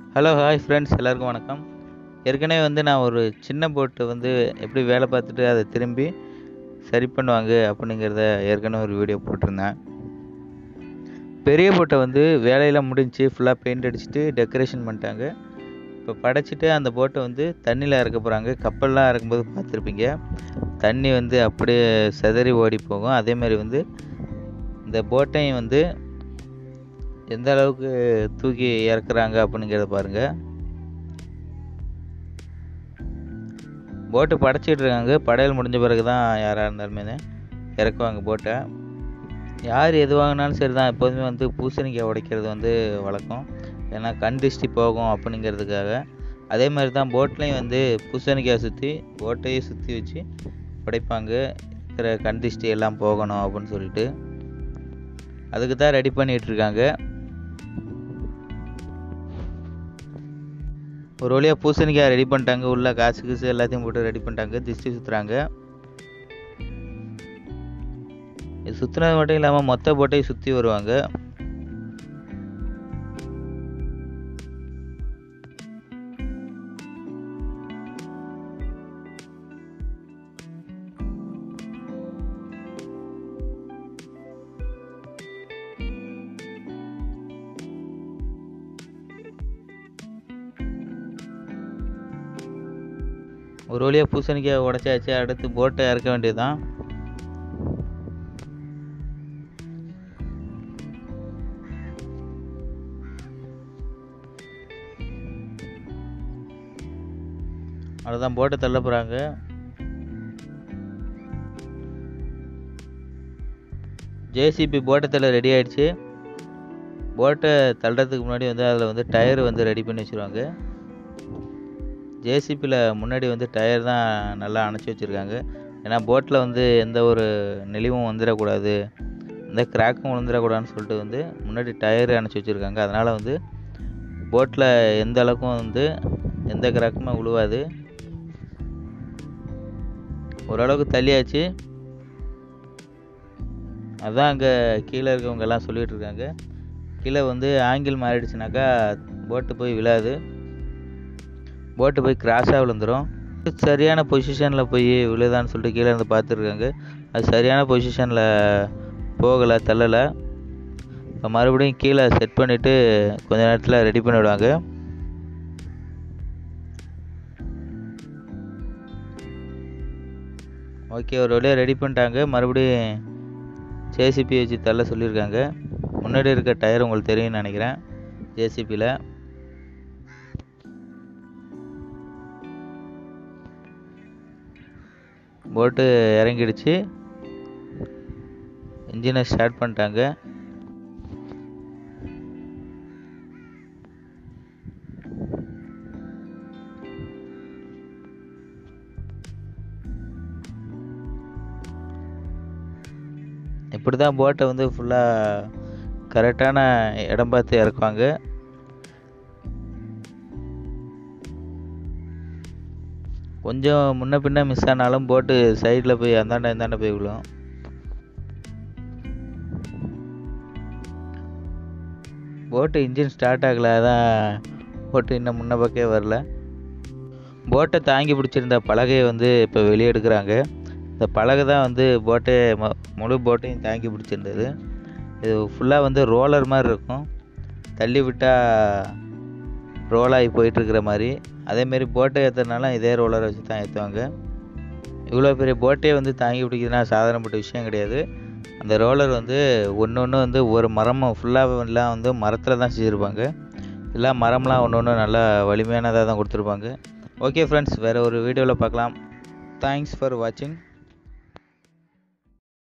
hello hi friends எல்லாருக்கும் வணக்கம் ஏற்கனவே வந்து நான் ஒரு சின்ன போட்டு வந்து எப்படி வேலை பார்த்துட்டு அதை திரும்பி சரி பண்ணுவாங்க அப்படிங்கிறத ஏற்கனவே ஒரு வீடியோ போட்டிருந்தேன் பெரிய போட்டை வந்து வேலையெல்லாம் முடிஞ்சு ஃபுல்லாக பெயிண்ட் அடிச்சுட்டு டெக்கரேஷன் பண்ணிட்டாங்க இப்போ படைச்சிட்டு அந்த போட்டை வந்து தண்ணியில் இறக்க போகிறாங்க கப்பல்லாம் இறக்கும்போது பார்த்துருப்பீங்க தண்ணி வந்து அப்படியே சிதறி ஓடி போகும் அதே மாதிரி வந்து இந்த போட்டையும் வந்து எந்த அளவுக்கு தூக்கி இறக்குறாங்க அப்படிங்கிறத பாருங்கள் போட்டு படைச்சிட்டு இருக்காங்க படையல் முடிஞ்ச பிறகு தான் யாராக இருந்தாலுமே இறக்குவாங்க போட்டை யார் எது வாங்கினாலும் சரி தான் எப்போதுமே வந்து பூசணிக்காய் உடைக்கிறது வந்து வழக்கம் ஏன்னா கண் திருஷ்டி போகும் அப்படிங்கிறதுக்காக அதே மாதிரி தான் போட்லேயும் வந்து பூசணிக்காய் சுற்றி போட்டையே சுற்றி வச்சு உடைப்பாங்க இருக்கிற கண் திருஷ்டி எல்லாம் போகணும் அப்படின்னு சொல்லிட்டு அதுக்கு தான் ரெடி பண்ணிகிட்டு இருக்காங்க ஒரு வழியாக பூசணிக்காய் ரெடி பண்ணிட்டாங்க உள்ள காசு கீசு எல்லாத்தையும் போட்டு ரெடி பண்ணிட்டாங்க திஷ்டி சுற்றுறாங்க இது சுற்றுனது மட்டும் இல்லாமல் மொத்த போட்டையும் சுற்றி வருவாங்க ஒரு வழியாக பூசணிக்காய் உடச்சாச்சு அடுத்து போட்டை இறக்க வேண்டியதுதான் அவ்வளோதான் போட்டை தள்ள போகிறாங்க ஜேசிபி போட்டை தள்ள ரெடி ஆயிடுச்சு போட்டை தள்ளுறதுக்கு முன்னாடி வந்து அதில் வந்து டயர் வந்து ரெடி பண்ணி வச்சுருவாங்க ஜேசிபியில் முன்னாடி வந்து டயர் தான் நல்லா அணைச்சி வச்சுருக்காங்க ஏன்னா போட்டில் வந்து எந்த ஒரு நெளிவும் வந்துடக்கூடாது எந்த கிராக்கும் விழுந்துடக்கூடாதுன்னு சொல்லிட்டு வந்து முன்னாடி டயர் அணைச்சி வச்சுருக்காங்க அதனால் வந்து போட்டில் எந்த அளவுக்கும் வந்து எந்த கிராக்குமே விழுவாது ஓரளவுக்கு தள்ளியாச்சு அதான் அங்கே கீழே இருக்கவங்க எல்லாம் சொல்லிகிட்டு இருக்காங்க கீழே வந்து ஆங்கிள் மாறிடுச்சுனாக்கா போட்டு போய் விழாது போட்டு போய் கிராஸாக விழுந்துடும் சரியான பொசிஷனில் போய் விழுதான்னு சொல்லிட்டு கீழே இருந்து பார்த்துருக்காங்க அது சரியான பொசிஷனில் போகலை தள்ளலை இப்போ மறுபடியும் கீழே செட் பண்ணிவிட்டு கொஞ்ச நேரத்தில் ரெடி பண்ணிவிடுவாங்க ஓகே ஒரு வழியாக ரெடி பண்ணிட்டாங்க மறுபடியும் ஜேசிபி வச்சு தள்ள சொல்லியிருக்காங்க முன்னாடி இருக்க டயர் உங்களுக்கு தெரியும்னு நினைக்கிறேன் ஜேசிபியில் போட்டு இறங்கிடுச்சு இன்ஜினை ஸ்டார்ட் பண்ணிட்டாங்க இப்படி தான் போட்டை வந்து ஃபுல்லாக கரெக்டான இடம் பார்த்து இறக்குவாங்க கொஞ்சம் முன்ன பின்ன மிஸ் ஆனாலும் போட்டு சைடில் போய் அந்தாண்ட இந்தாண்ட போய் விழும் போட்டு இன்ஜின் ஸ்டார்ட் ஆகலை அதான் போட்டு இன்னும் முன்ன பக்கே வரல போட்டை தாங்கி பிடிச்சிருந்த பலகையை வந்து இப்போ வெளியே எடுக்கிறாங்க இந்த பலகை தான் வந்து போட்டை ம முழு போட்டையும் தாங்கி பிடிச்சிருந்தது இது ஃபுல்லாக வந்து ரோலர் மாதிரி இருக்கும் தள்ளி விட்டால் ரோலாகி போயிட்டுருக்கிற மாதிரி அதேமாரி போட்டை ஏற்றுறதுனால இதே ரோலரை வச்சு தான் ஏற்றுவாங்க இவ்வளோ பெரிய போட்டே வந்து தாங்கி பிடிக்கிறதுனா சாதாரணப்பட்ட விஷயம் கிடையாது அந்த ரோலர் வந்து ஒன்று ஒன்று வந்து ஒரு மரமும் ஃபுல்லாக எல்லாம் வந்து மரத்தில் தான் செஞ்சுருப்பாங்க எல்லாம் மரம்லாம் ஒன்று ஒன்று நல்லா வலிமையானதாக தான் கொடுத்துருப்பாங்க ஓகே ஃப்ரெண்ட்ஸ் வேறு ஒரு வீடியோவில் பார்க்கலாம் தேங்க்ஸ் ஃபார் வாட்சிங்